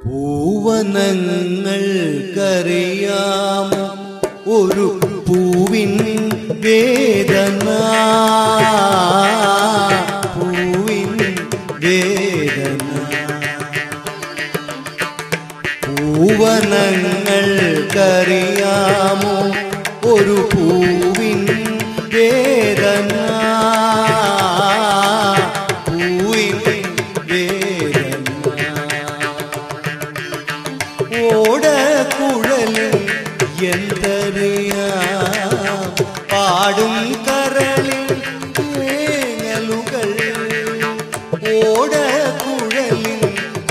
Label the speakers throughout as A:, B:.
A: പൂവനങ്ങൾക്കറിയാമോ ഒരു പൂവിൻ വേദന പൂവിൻ വേദന പൂവനങ്ങൾക്കറിയാമോ ഒരു പൂവിൻ വേദന പൂവിൻ വേദന ഓടക്കുഴലിൽ എന്തറിയാം പാടും കരളിൽ തേങ്ങലുകൾ ഓടക്കുഴലിൽ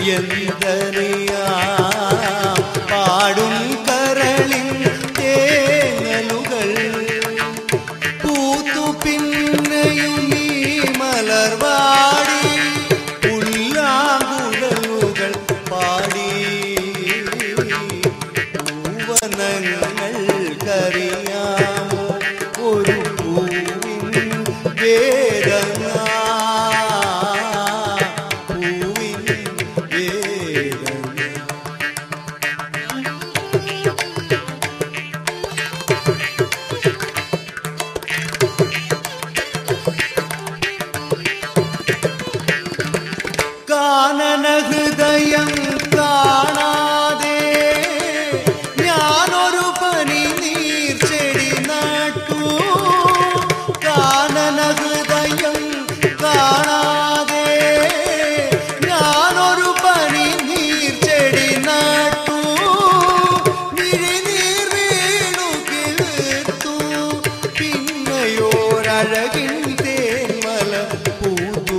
A: എന്തറിയാം പാടും കരളിൽ തേങ്ങലുകൾ പൂത്തു പിന്നെയും ഈ മലർവാടി പുല്ലാങ്കുഴലുകൾ പാടി പൂവനങ്ങൾക്കറിയാമോ ഒരു പൂവിൻ വേദന പൂവിൻ വേദന കാനന ഹൃദയം കാണാതെ ഞാനൊരു പനി നീർച്ചെടി നട്ടു കാനന ഹൃദയം കാണാതെ ഞാനൊരു പനി നീർച്ചെടി നട്ടു മിഴിനീർ വീണു കിളിർത്തു പിന്നെയോരഴകിൻ തേന്മല പൂത്തു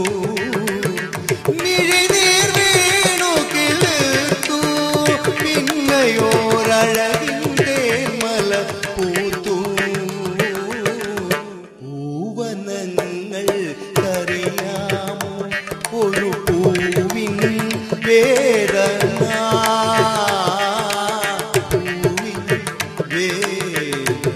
A: മിഴിനീർ വീണു കിളിർത്തു പിന്നെയോരഴകിൻ തേന്മല പൂത്തു പൂവനങ്ങൾ കറിയാമോ ഒരു പൂവിൻ വേദന പൂവിൻ വേദന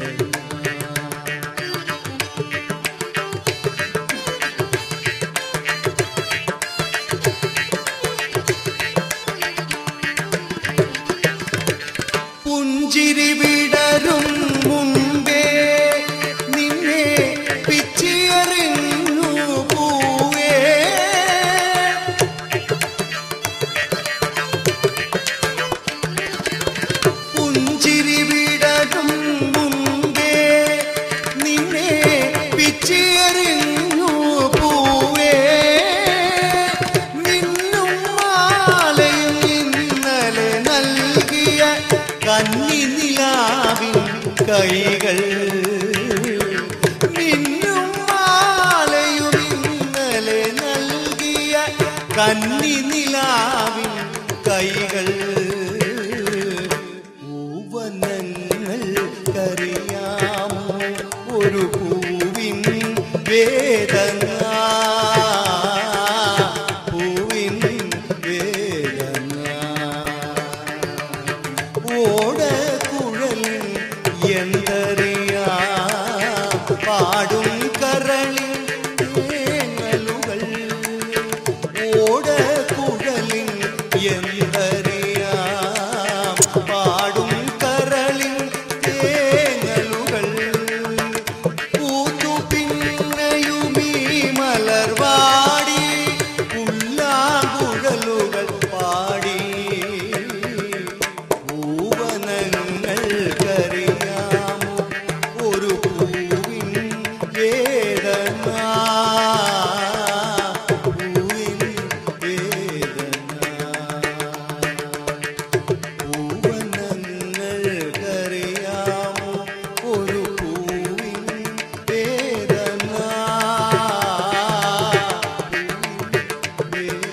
A: പുഞ്ചിരി വിടരും മുമ്പേ നിന്നെ പിച്ചിയറിഞ്ഞു പൂവേ പുഞ്ചിരി വിടരും മുമ്പേ നിന്നെ പിച്ചിയറിഞ്ഞു പൂവേ നിന്നും മാലയും ഇന്നലെ നൽകിയ കന്നി നിലാവിൻ കൈകൾ നിന്നും മാലയും ഇന്നലെ നൽകിയ കന്നി നിലാവിൻ കൈകൾ പൂവനങ്ങൾ കറിയാമോ ഒരു പൂവിൻ വേദന പൂവിൻ വേദന ഓടക്കുഴലിൽ എന്തറിയാ പാടും കരളിൽ തേങ്ങലുകൾ ഓടക്കുഴലിൽ എന്തറിയാ പാടും കരളിൽ തേങ്ങലുകൾ പൂത്തു പിന്നെയുമീ മലർവാടി പുല്ലാങ്കുഴലുകൾ പാടി പൂവനങ്ങൾക്കറിയാമോ ഒരു പൂവിൻ വേദന പൂവിൻ വേദന പൂവനങ്ങൾക്കറിയാമോ ഒരു പൂവിൻ വേദന പൂവിൻ വേദന